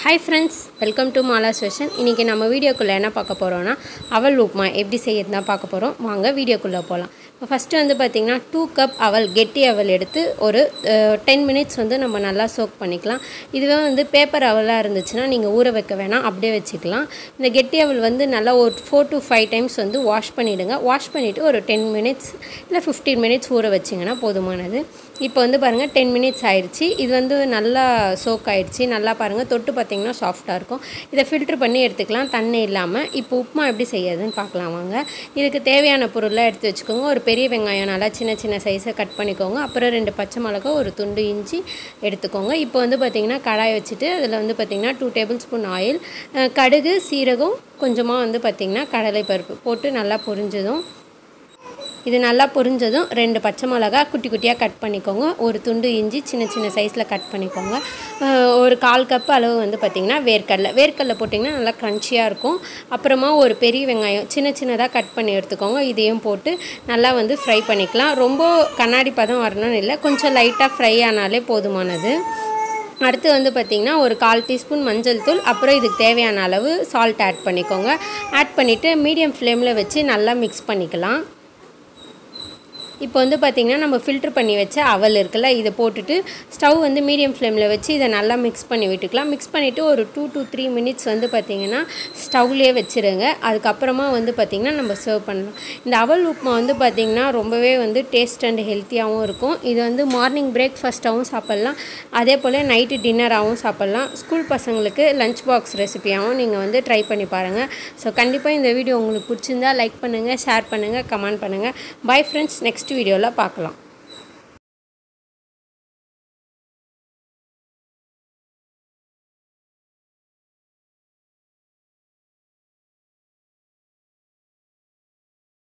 hi friends welcome to Mala special இன்றைக்கி நம்ம வீடியோக்குள்ளே என்ன பார்க்க போகிறோன்னா அவல் உப்புமா எப்படி செய்யறது தான் பார்க்க போகிறோம் வாங்க வீடியோக்குள்ளே போகலாம் இப்போ ஃபஸ்ட்டு வந்து பார்த்திங்கன்னா டூ கப் அவல் கெட்டி அவல் எடுத்து ஒரு டென் மினிட்ஸ் வந்து நம்ம நல்லா சோக் பண்ணிக்கலாம் இதுவே வந்து பேப்பர் அவலாக இருந்துச்சுன்னா நீங்கள் ஊற வைக்க வேணாம் அப்படியே வச்சுக்கலாம் இந்த கெட்டி அவல் வந்து நல்லா ஒரு ஃபோர் டு ஃபைவ் டைம்ஸ் வந்து வாஷ் பண்ணிவிடுங்க வாஷ் பண்ணிவிட்டு ஒரு டென் மினிட்ஸ் இல்லை ஃபிஃப்டீன் மினிட்ஸ் ஊற வச்சிங்கன்னா போதுமானது இப்போ வந்து பாருங்கள் டென் மினிட்ஸ் ஆயிடுச்சு இது வந்து நல்லா சோக் ஆயிடுச்சு நல்லா பாருங்கள் தொட்டு பார்த்தீங்கன்னா சாஃப்டாக இருக்கும் இதை ஃபில்ட்ரு பண்ணி எடுத்துக்கலாம் தண்ணி இல்லாமல் இப்போ உப்புமா எப்படி செய்யறதுன்னு பார்க்கலாம் வாங்க இதுக்கு தேவையான பொருள்லாம் எடுத்து வச்சுக்கோங்க ஒரு பெரிய வெங்காயம் நல்லா சின்ன சின்ன சைஸை கட் பண்ணிக்கோங்க அப்புறம் ரெண்டு பச்சை மிளகா ஒரு துண்டு இஞ்சி எடுத்துக்கோங்க இப்போ வந்து பார்த்திங்கன்னா கடாய் வச்சுட்டு அதில் வந்து பார்த்திங்கன்னா டூ டேபிள் ஸ்பூன் ஆயில் கடுகு சீரகம் கொஞ்சமாக வந்து பார்த்திங்கன்னா கடலை பருப்பு போட்டு நல்லா பொரிஞ்சதும் இது நல்லா பொரிஞ்சதும் ரெண்டு பச்சை மிளகா குட்டி குட்டியாக கட் பண்ணிக்கோங்க ஒரு துண்டு இஞ்சி சின்ன சின்ன சைஸில் கட் பண்ணிக்கோங்க ஒரு கால் கப் அளவு வந்து பார்த்திங்கன்னா வேர்க்கடலை வேர்க்கடலை போட்டிங்கன்னா நல்லா க்ரன்ச்சியாக இருக்கும் அப்புறமா ஒரு பெரிய வெங்காயம் சின்ன சின்னதாக கட் பண்ணி எடுத்துக்கோங்க இதையும் போட்டு நல்லா வந்து ஃப்ரை பண்ணிக்கலாம் ரொம்ப கண்ணாடி பதம் வரணும்னு இல்லை கொஞ்சம் லைட்டாக ஃப்ரை ஆனாலே போதுமானது அடுத்து வந்து பார்த்திங்கன்னா ஒரு கால் டீஸ்பூன் மஞ்சள் தூள் அப்புறம் இதுக்கு தேவையான அளவு சால்ட் ஆட் பண்ணிக்கோங்க ஆட் பண்ணிவிட்டு மீடியம் ஃப்ளேமில் வச்சு நல்லா மிக்ஸ் பண்ணிக்கலாம் இப்போ வந்து பார்த்திங்கன்னா நம்ம ஃபில்ட்ரு பண்ணி வச்ச அவல் இருக்குல்ல இதை போட்டுட்டு ஸ்டவ் வந்து மீடியம் ஃப்ளேமில் வச்சு இதை நல்லா மிக்ஸ் பண்ணி விட்டுக்கலாம் மிக்ஸ் பண்ணிவிட்டு ஒரு டூ டு த்ரீ மினிட்ஸ் வந்து பார்த்திங்கன்னா ஸ்டவ்லேயே வச்சுருங்க அதுக்கப்புறமா வந்து பார்த்திங்கன்னா நம்ம சர்வ் பண்ணலாம் இந்த அவல் உப்புமா வந்து பார்த்திங்கன்னா ரொம்பவே வந்து டேஸ்ட் அண்ட் ஹெல்த்தியாகவும் இருக்கும் இது வந்து மார்னிங் பிரேக்ஃபாஸ்ட்டாகவும் சாப்பிட்லாம் அதே போல் நைட்டு டின்னராகவும் சாப்பிட்லாம் ஸ்கூல் பசங்களுக்கு லஞ்ச் பாக்ஸ் ரெசிபியாகவும் நீங்கள் வந்து ட்ரை பண்ணி பாருங்கள் ஸோ கண்டிப்பாக இந்த வீடியோ உங்களுக்கு பிடிச்சிருந்தா லைக் பண்ணுங்கள் ஷேர் பண்ணுங்கள் கமெண்ட் பண்ணுங்கள் பை ஃப்ரெண்ட்ஸ் நெக்ஸ்ட் வீடியோவில் பார்க்கலாம்